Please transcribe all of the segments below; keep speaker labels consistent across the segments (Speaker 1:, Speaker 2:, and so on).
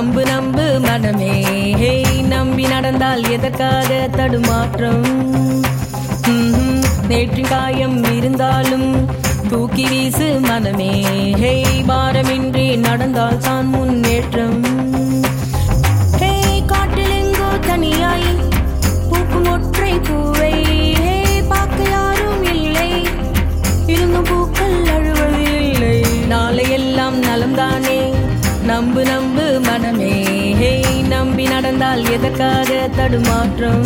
Speaker 1: நம்பு நம்பு மனமே ஹே நம்பி நடந்தால் எதற்காக தடுமாற்றம் ம்ஹும். நேற்றின் காயம் இருந்தாலும் தூக்கி வீசு மனமே ஹே பாரமின்றி நடந்தால் தான் முன்னேற்றம் ஹே காட்டில் எங்கோ தனியாய் பூக்கும் ஒற்றை பூவை ஹே பார்க்க யாரும் இல்லை இருந்தும் பூக்கள் அழுவதில்லை நாளை எல்லாம் நலம்தானே நம்பு நம்பு மனமே ஹே நம்பி நடந்தால் எதற்காக தடுமாற்றம்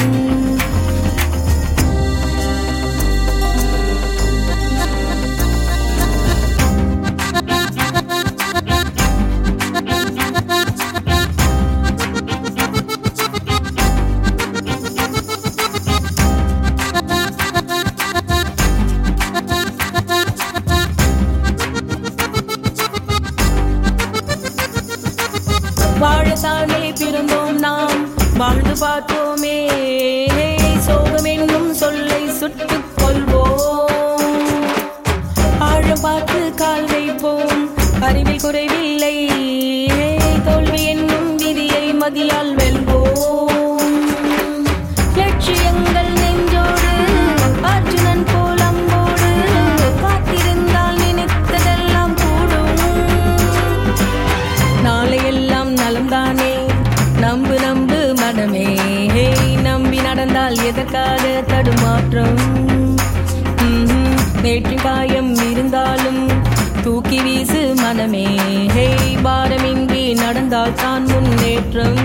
Speaker 1: வாழத்தானே பிறந்தோம் நாம் வாழ்ந்து பார்த்தோமே சோகம் என்னும் சொல்லை சுட்டுக் கொள்வோம் ஆழம் பார்த்து கால் வைப்போம் அறிவில் குறைவில்லை தோல்வி என்னும் விதியை மதியால் வெல்வோம் லட்சியங்கள் நெஞ்சோடு அர்ஜுனன் போல் அம்போடு காத்திருந்தால் நினைத்ததெல்லாம் கூடும் நாளை எல்லாம் நலம்தானே நம்பு நம்பு மனமே ஹே நம்பி நடந்தால் எதற்காக தடுமாற்றம் ம்ஹும். நேற்றின் காயம் இருந்தாலும் தூக்கி வீசு மனமே ஹே பாரமின்றி நடந்தால் தான் முன்னேற்றம்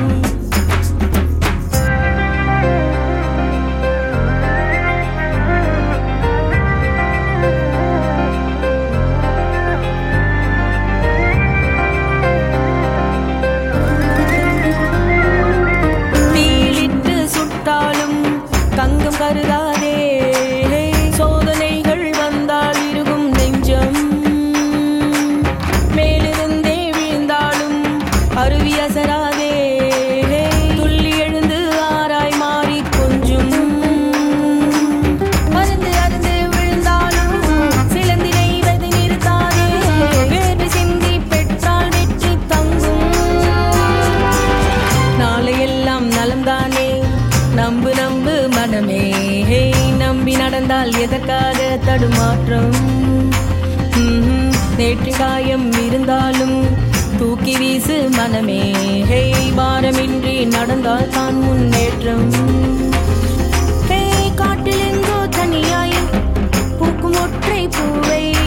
Speaker 1: தீயிலிட்டு சுட்டாலும் தங்கம் கருதாதே சோதனைகள் வந்தால் இருக்கும் நெஞ்சம் மேலிருந்தே விழுந்தாலும் அருவி அசராதே துள்ளி எழுந்து ஆராய் மாறி கொஞ்சும் அருந்து அருந்து விழுந்தாலும் சிலந்தி நெய்வது நிறுத்தாதே வேறு சிந்தி பெற்றால் வெற்றி தங்கும் நாளை எல்லாம் நலம்தானே நம்பு நம்பு மனமே ஹே நம்பி நடந்தால் எதற்காக தடுமாற்றம் ம்ஹும். நேற்று காயம் இருந்தாலும் தூக்கி வீசு மனமே ஹே பாரமின்றி நடந்தால் தான் முன்னேற்றம் ஹே காட்டில் எங்கோ தனியாய் பூக்கும் ஒற்றை பூவை